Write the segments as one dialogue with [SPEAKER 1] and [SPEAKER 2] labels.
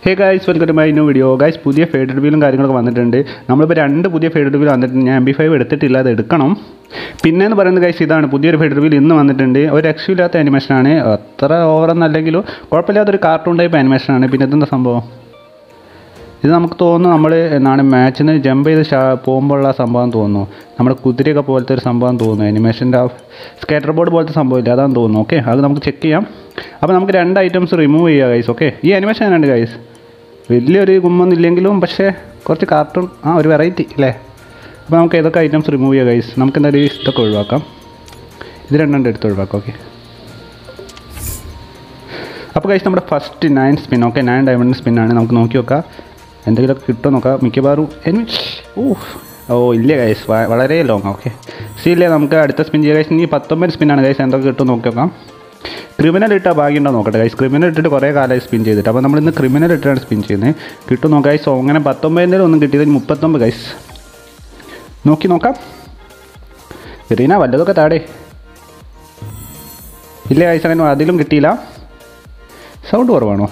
[SPEAKER 1] Hey guys welcome to my new video guys പുതിയ ഫേഡ് വീലും കാര്യങ്ങളൊക്കെ വന്നിട്ടുണ്ട് നമ്മളിപ്പോൾ രണ്ട് പുതിയ ഫേഡ് വീൽ വന്നിട്ടുണ്ട് ഞാൻ എം ബി ഫൈവ് എടുത്തിട്ടില്ല അത് എടുക്കണം പിന്നെ എന്ന് പറയുന്നത് ഗൈസ് ഇതാണ് പുതിയൊരു ഫേഡ് വീൽ ഇന്ന് വന്നിട്ടുണ്ട് ഒരു രക്ഷയില്ലാത്ത ആനിമേഷനാണ് അത്ര ഓവറൊന്നല്ലെങ്കിലും കുഴപ്പമില്ലാത്തൊരു കാർട്ടൂൺ ടൈപ്പ് ആനിമേഷനാണ് പിന്നെ ഇതെന്താ സംഭവം ഇത് നമുക്ക് തോന്നുന്നു നമ്മൾ എന്താണ് മാച്ചിൽ നിന്ന് ജമ്പ് ചെയ്ത് ഷാ പോകുമ്പോഴുള്ള സംഭവം തോന്നുന്നു നമ്മുടെ കുതിരയൊക്കെ പോലത്തെ ഒരു സംഭവം തോന്നുന്നു അനിമേഷൻ്റെ ആ സ്കേറ്റർ ബോർഡ് പോലത്തെ സംഭവം ഇല്ല അതാന്ന് തോന്നുന്നു ഓക്കെ അത് നമുക്ക് ചെക്ക് ചെയ്യാം അപ്പോൾ നമുക്ക് രണ്ട് ഐറ്റംസ് റിമൂവ് ചെയ്യുക ഗൈസ് ഓക്കെ ഈ അനിമേഷൻ എങ്ങനെയുണ്ട് ഗൈസ് വലിയൊരു ഗുമ്മൊന്നുമില്ലെങ്കിലും പക്ഷേ കുറച്ച് കാർട്ടൂൺ ആ ഒരു വെറൈറ്റി അല്ലേ അപ്പോൾ നമുക്ക് ഏതൊക്കെ ഐറ്റംസ് റിമൂവ് ചെയ്യാം ഗൈസ് നമുക്ക് എന്തായാലും ഇതൊക്കെ ഒഴിവാക്കാം ഇത് രണ്ടെണ്ണം എടുത്ത് ഒഴിവാക്കാം ഓക്കെ അപ്പോൾ കഴിച്ച് നമ്മുടെ first nine spin okay nine diamond സ്പിന്നാണ് നമുക്ക് നോക്കി നോക്കാം എന്തെങ്കിലുമൊക്കെ കിട്ടുമോ നോക്കാം മിക്കവാറും എനി ഓ ഓ ഇല്ല ഗൈസ് വളരെ ലോങ് ഓക്കെ സി ഇല്ലേ നമുക്ക് അടുത്ത സ്പിൻ ചെയ്യാം ഗൈസ് ഇനി പത്തൊമ്പത് സ്പിന്നാണ് ഗൈസ് എന്തൊക്കെ കിട്ടും നോക്കി നോക്കാം ക്രിമിനൽ ഇട്ടാൽ ഭാഗ്യമുണ്ടോ നോക്കട്ടെ ഗൈസ് ക്രിമിനൽ ഇട്ടിട്ട് കുറേ കാലമായി സ്പിൻ ചെയ്തിട്ട് അപ്പോൾ നമ്മൾ ഇന്ന് ക്രിമിനൽ ഇട്ടാണ് സ്പിൻ ചെയ്യുന്നത് കിട്ടും നോക്കാം ഗൈസ് അങ്ങനെ പത്തൊമ്പതിൻ്റെ ഒന്നും കിട്ടിയത് മുപ്പത്തൊമ്പത് ഗൈസ് നോക്കി നോക്കാം റീന വല്ലതൊക്കെ താടേ ഇല്ല ഗൈസ് അങ്ങനെ അതിലും കിട്ടിയില്ല സൗണ്ട് കുറവാണോ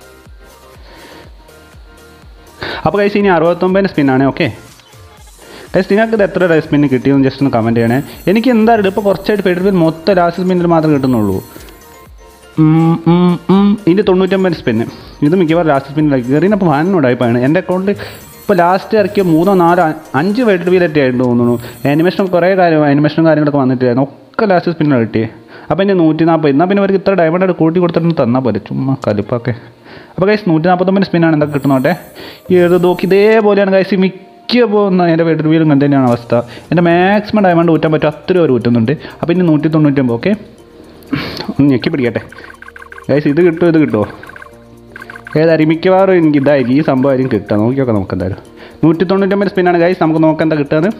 [SPEAKER 1] അപ്പോൾ കഴിച്ച് ഇനി അറുപത്തൊമ്പതിന് സ്പിന്നാണ് ഓക്കെ ഗൈസ് നിങ്ങൾക്ക് ഇത് എത്ര സ്പിന്ന് കിട്ടിയെന്ന് ജസ്റ്റ് ഒന്ന് കമൻറ്റ് ചെയ്യണേ എനിക്ക് എന്തായാലും ഇപ്പോൾ കുറച്ചായിട്ട് ഫെഡറൽ മൊത്തം ലാസ്റ്റ് സ്പിന്നിൽ മാത്രമേ കിട്ടുന്നുള്ളൂ ഉം, ഉം, ഉം. ഇതിൻ്റെ തൊണ്ണൂറ്റൊമ്പത് സ്പിന്ന് ഇത് മിക്കവാറും ലാസ്റ്റ് സ്പിന്നിലാക്കി കയറിയപ്പോൾ വാനോടായിപ്പാണ് എൻ്റെ അക്കൗണ്ടിൽ ഇപ്പോൾ ലാസ്റ്റ് ഇറക്കിയ മൂന്നോ നാലോ അ- അഞ്ച് ഫെഡറൽ വീലൊക്കെ ആയിട്ട് തോന്നുന്നു ആനിമേഷൻ കുറേ കാര്യം ആനിമേഷനും കാര്യങ്ങളൊക്കെ വന്നിട്ടായിരുന്നു ഒക്കെ ലാസ്റ്റ് സ്പിന്നിലാണ് കിട്ടിയത് അപ്പോൾ ഇനി നൂറ്റി നാൽപ്പത് എന്നാൽ പിന്നെ അവർക്ക് ഇത്ര ഡയമണ്ട് ആയിട്ട് കൂട്ടി കൊടുത്തിട്ട് തന്നാൽ പോലെ ചുമ്മാ കലിപ്പൊക്കെ അപ്പോൾ കൈസ് നൂറ്റി നാൽപ്പത്തൊമ്പത് സ്പിന്നാണ് എന്തൊക്കെ കിട്ടുന്നോട്ടെ ഈ എഴുതി നോക്കി ഇതേപോലെയാണ് കൈസ് മിക്ക പോകുന്ന എൻ്റെ ഫെഡറൽ വീലും കണ്ടു തന്നെയാണ് അവസ്ഥ എൻ്റെ മാക്സിമം ഡയമണ്ട് ഊറ്റാൻ പറ്റും അത്രയും അവർ ഊറ്റുന്നുണ്ട് അപ്പോൾ ഇനി നൂറ്റി തൊണ്ണൂറ്റൊമ്പത് ഓക്കെ ഒന്ന് ഞെക്കി പിടിക്കട്ടെ ഗൈസ് ഇത് കിട്ടുമോ ഇത് കിട്ടുമോ ഏതായാലും മിക്കവാറും എനിക്ക് ഇതായിരിക്കും ഈ സംഭവമായിരിക്കും കിട്ടുക നോക്കിയൊക്കെ നമുക്ക് എന്തായാലും നൂറ്റി തൊണ്ണൂറ്റൊമ്പത് സ്പിന്നാണ് ഗൈസ് നമുക്ക് നോക്കാം എന്താ കിട്ടുകയെന്ന്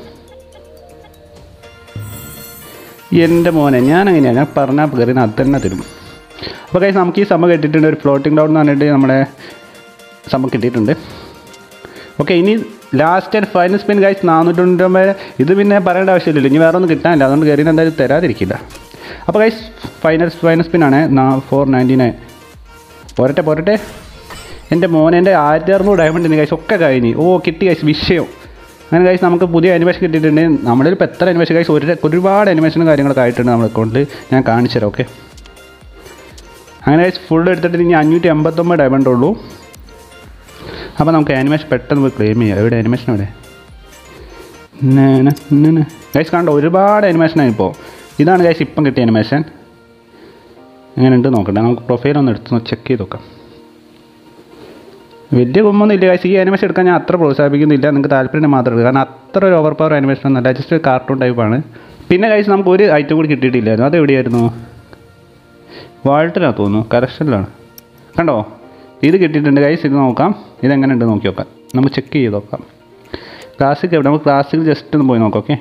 [SPEAKER 1] എൻ്റെ മോനെ ഞാൻ അങ്ങനെയാണ് ഞാൻ പറഞ്ഞാൽ കയറി അത് തന്നെ തരും അപ്പോൾ ഗൈസ് നമുക്ക് ഈ സംഭവം കിട്ടിയിട്ടുണ്ട് ഒരു ഫ്ലോട്ടിംഗ് ഡൗൺ എന്ന് പറഞ്ഞിട്ട് നമ്മുടെ സംഭവം കിട്ടിയിട്ടുണ്ട് ഓക്കെ ഇനി last and final spin guys നാനൂറ്റി തൊണ്ണൂറ്റൊമ്പത് ഇത് പിന്നെ പറയേണ്ട ആവശ്യമില്ലല്ലോ ഇനി വേറെ ഒന്നും കിട്ടാനില്ല അതുകൊണ്ട് കയറി എന്തായാലും തരാതിരിക്കില്ല അപ്പോൾ ഗൈസ് ഫൈനൽ ഫൈനൽ സ്പിന്നാണ് ഫോർ നയൻറ്റി നയൻ പോരട്ടെ പോരട്ടെ എൻ്റെ മോനെ എൻ്റെ ആയിരത്തി അറുന്നൂറ് ഡയമണ്ട് ഗൈസ് ഒക്കെ കഴിഞ്ഞ് ഓ കിട്ടി ഗൈസ് വിഷയം അങ്ങനെ ഗൈസ് നമുക്ക് പുതിയ അനിമേഷൻ കിട്ടിയിട്ടുണ്ട് നമ്മളിൽ ഇപ്പോൾ എത്ര അനിമേഷൻ ഗൈസ് ഒരു ഒരുപാട് അനിമേഷനും കാര്യങ്ങളൊക്കെ ആയിട്ടുണ്ട് നമ്മുടെ അക്കൗണ്ടിൽ ഞാൻ കാണിച്ചു തരാം ഓക്കെ അങ്ങനെ ഗൈസ് ഫുൾ എടുത്തിട്ട് ഇനി അഞ്ഞൂറ്റി എൺപത്തൊമ്പത് ഡയമണ്ട് ഉള്ളൂ അപ്പോൾ നമുക്ക് ആനിമേഷൻ പെട്ടെന്ന് പോയി ക്ലെയിം ചെയ്യാം എവിടെ ആനിമേഷൻ എവിടെ ഗൈസ് കണ്ടോ ഒരുപാട് അനിമേഷനാണ് ഇപ്പോൾ ഇതാണ് ഗൈസ് ഇപ്പം കിട്ടിയ അനിമേഷൻ എങ്ങനെയുണ്ട് നോക്കട്ടെ നമുക്ക് പ്രൊഫൈൽ ഒന്ന് എടുത്ത് ചെക്ക് ചെയ്ത് നോക്കാം വലിയ കുമ്പൊന്നും ഇല്ല ഗൈസ് ഈ അനിമേഷൻ എടുക്കാൻ ഞാൻ അത്ര പ്രോത്സാഹിപ്പിക്കുന്നില്ല നിങ്ങൾക്ക് താല്പര്യം മാത്രമേ ഉള്ളൂ കാരണം അത്ര ഒരു ഓവർ പവർ അനിമേഷൻ ഒന്നല്ല ജസ്റ്റ് ഒരു കാർട്ടൂൺ ടൈപ്പാണ് പിന്നെ ഗൈസ് നമുക്ക് ഒരു ഐറ്റം കൂടി കിട്ടിയിട്ടില്ലായിരുന്നു അത് എവിടെയായിരുന്നു വാൾട്ടിലാണ് തോന്നുന്നു കറക്ഷനിലാണ് കണ്ടോ ഇത് കിട്ടിയിട്ടുണ്ട് ഗൈസ് ഇത് നോക്കാം ഇതെങ്ങനെ ഉണ്ട് നോക്കി നോക്കാം നമുക്ക് ചെക്ക് ചെയ്ത് നോക്കാം ക്ലാസ്സിക് എവിടെ നമുക്ക് ക്ലാസ്സിൽ ജസ്റ്റ് ഒന്ന് പോയി നോക്കാം ഓക്കെ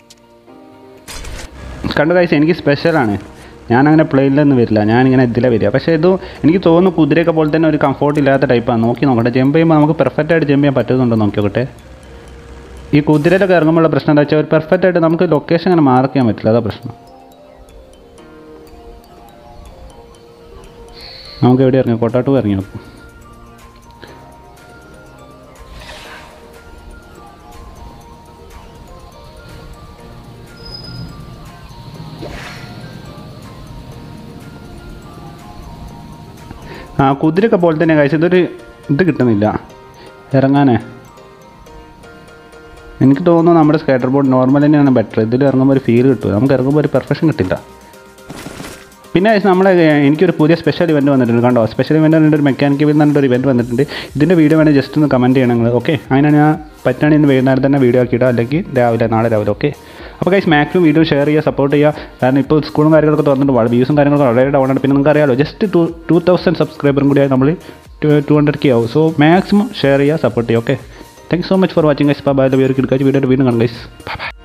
[SPEAKER 1] കണ്ടു ഗൈസ് എനിക്ക് സ്പെഷ്യലാണ് ഞാൻ അങ്ങനെ പ്ലെയിനിലൊന്നും വരില്ല ഞാനിങ്ങനെ ഇതിലെ വരിക പക്ഷേ ഇത് എനിക്ക് തോന്നുന്നു കുതിരയൊക്കെ പോലെ തന്നെ ഒരു കംഫോർട്ട് ഇല്ലാത്ത ടൈപ്പാണ് നോക്കി നോക്കട്ടെ ജമ്പ് ചെയ്യുമ്പോൾ നമുക്ക് പെർഫെക്റ്റ് ആയിട്ട് ജമ്പ് ചെയ്യാൻ പറ്റുന്നുണ്ടോ നോക്കി നോക്കട്ടെ ഈ കുതിരയിലൊക്കെ ഇറങ്ങുമ്പോഴുള്ള പ്രശ്നം എന്താ വെച്ചാൽ ഒരു പെർഫെക്റ്റ് ആയിട്ട് നമുക്ക് ലൊക്കേഷൻ അങ്ങനെ മാർക്ക് ചെയ്യാൻ പറ്റില്ല അതാ പ്രശ്നം നമുക്ക് എവിടെ ഇറങ്ങി കോട്ടാട്ടു ഇറങ്ങി നോക്കും ആ കുതിരയൊക്കെ പോലെ തന്നെ കഴിച്ചു ഇതൊരു ഇത് കിട്ടുന്നില്ല ഇറങ്ങാനേ എനിക്ക് തോന്നുന്നു നമ്മുടെ സ്കേറ്റർ ബോർഡ് നോർമൽ തന്നെയാണ് ബെറ്റർ ഇതിൽ ഇറങ്ങുമ്പോൾ ഒരു ഫീൽ കിട്ടും നമുക്ക് ഇറങ്ങുമ്പോൾ ഒരു പെർഫെക്ഷൻ കിട്ടില്ല പിന്നെ guys, നമ്മളെ ഏർ, എനിക്കൊരു പുതിയ സ്പെഷ്യൽ ഇവൻറ്റ് വന്നിട്ടുണ്ട് കണ്ടോ സ്പെഷ്യൽ ഇവൻറ്റ് പറഞ്ഞിട്ട് ഒരു മെക്കാനിക്കൽ എന്ന് പറഞ്ഞിട്ട് ഒരു ഇവൻറ്റ് വന്നിട്ടുണ്ട് ഇതിൻ്റെ വീഡിയോ വേണേൽ ജസ്റ്റ് ഒന്ന് കമൻറ്റ് ചെയ്യണം നിങ്ങൾ ഓക്കെ അങ്ങനെ ഞാൻ പറ്റുകയാണെങ്കിൽ ഇന്ന് വൈകുന്നേരം തന്നെ വീഡിയോ ആക്കിയിടാം അല്ലെങ്കിൽ രാവിലെ നാളെ രാവിലെ ഓക്കെ അപ്പോൾ ഗൈസ് മാക്സിമം വീഡിയോ ഷെയർ ചെയ്യുക സപ്പോർട്ട് ചെയ്യുക കാരണം ഇപ്പോൾ സ്കൂളും കാര്യങ്ങളൊക്കെ തുറന്നിട്ട് വളരെ വ്യൂസും കാര്യങ്ങളൊക്കെ വളരെ ഡൗൺ ആണ് പിന്നെ നിങ്ങൾക്ക് അറിയാമല്ലോ ജസ്റ്റ് ടു ടു തൗസൻഡ് സബ്സ്ക്രൈബറും കൂടിയായി നമ്മൾ ടു ഹൺഡ്രഡ് കെ ആവും സോ മാക്സിമം ഷെയർ ചെയ്യുക സപ്പോർട്ട് ചെയ്യുക okay thank so much for watching guys bye bye video കിടക്കാച്ച് വീഡിയോ വീണ്ടും കാണാം ഗൈസ് ബൈ ബൈ